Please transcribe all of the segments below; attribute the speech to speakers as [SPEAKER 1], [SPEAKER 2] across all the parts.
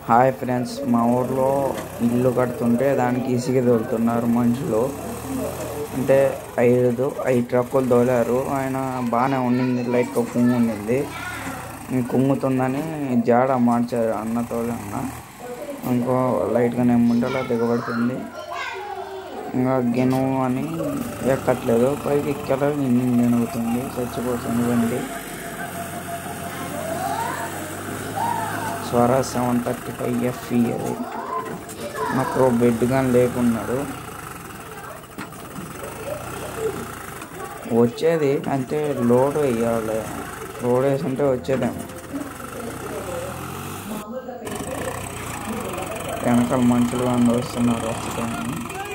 [SPEAKER 1] hi friends మా ఊర్లో ఇల్లు కడుతుంటే దానికి ఇసుక తోలుతున్నారు మనుషులు అంటే ఐదు ఐదు ట్రక్కులు తోలారు ఆయన బాగానే ఉండింది లైట్గా కుంగు ఉండింది కుంగుతుందని జాడ మార్చారు అన్న తోలన్న ఇంకో లైట్గా నెమ్ముంటలా దిగబడుతుంది ఇంకా గిను అని ఎక్కట్లేదు పైకి ఎక్కడ ఇంజిన్ జరుగుతుంది చచ్చిపోతుంది బండి Swaraj seven thirty five FE అది నాకు బెడ్ కానీ లేకున్నాడు వచ్చేది అంటే లోడ్ వేయాలి లోడ్ వేసుంటే వచ్చేదేమో వెనకాల మనుషులు కానీ వస్తున్నారు వస్తున్నాను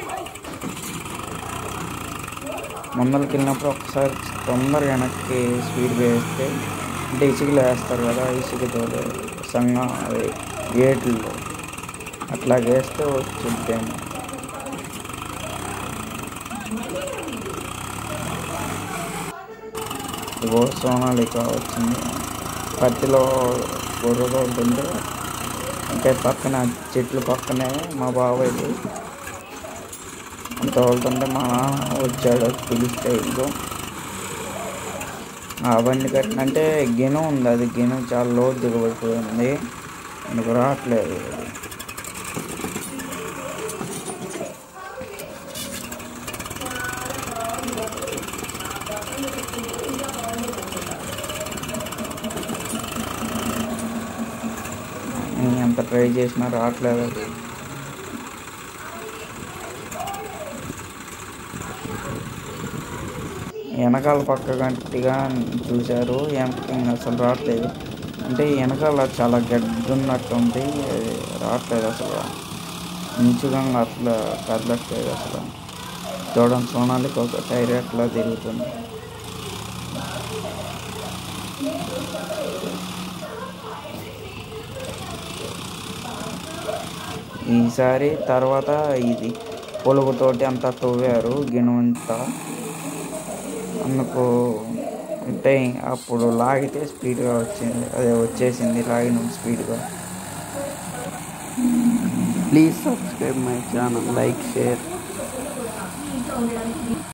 [SPEAKER 1] ముందరికి వెళ్ళినప్పుడు ఒకసారి తొందరగా వెనక్కి స్పీడ్ వేస్తే అంటే ఇసుకలో వేస్తారు కదా ఇసుకతో సంగం అది గేట్లలో అట్లా వేస్తే వచ్చిద్దేమో ఇగో సోనాలిక వచ్చింది పత్తిలో గొర్రె తోలుతుంటే అంటే పక్కన చెట్లు పక్కనే మా బాబాయ్ది తోలుతుంటే మా నాన్న వచ్చాడు పిలిస్తే ఇదిగో ఆ బండి కట్టిన అంటే గిను ఉంది అది గిను చాలా లోతు దిగబడిపోయింది అందుకు రావట్లేదు నేను ఎంత ట్రై చేసినా రావట్లేదు అది వెనకాల పక్క గట్టిగా చూశారు వెనక ఇంకా అసలు రావట్లేదు అంటే వెనకాల చాలా గడ్డున్నట్టు ఉంది అది రావట్లేదు అసలు మంచిగా అట్లా కదలట్లేదు అసలు చూడండి సోనాలికి ఒక టైర్ అట్లా తిరుగుతుంది ఈసారి తర్వాత ఇది పొలుగుతోటి అంతా తవ్వారు గినుంతా అందుకు అంటే అప్పుడు లాగితే స్పీడ్గా వచ్చింది అదే వచ్చేసింది లాగిన స్పీడ్గా please subscribe my channel like share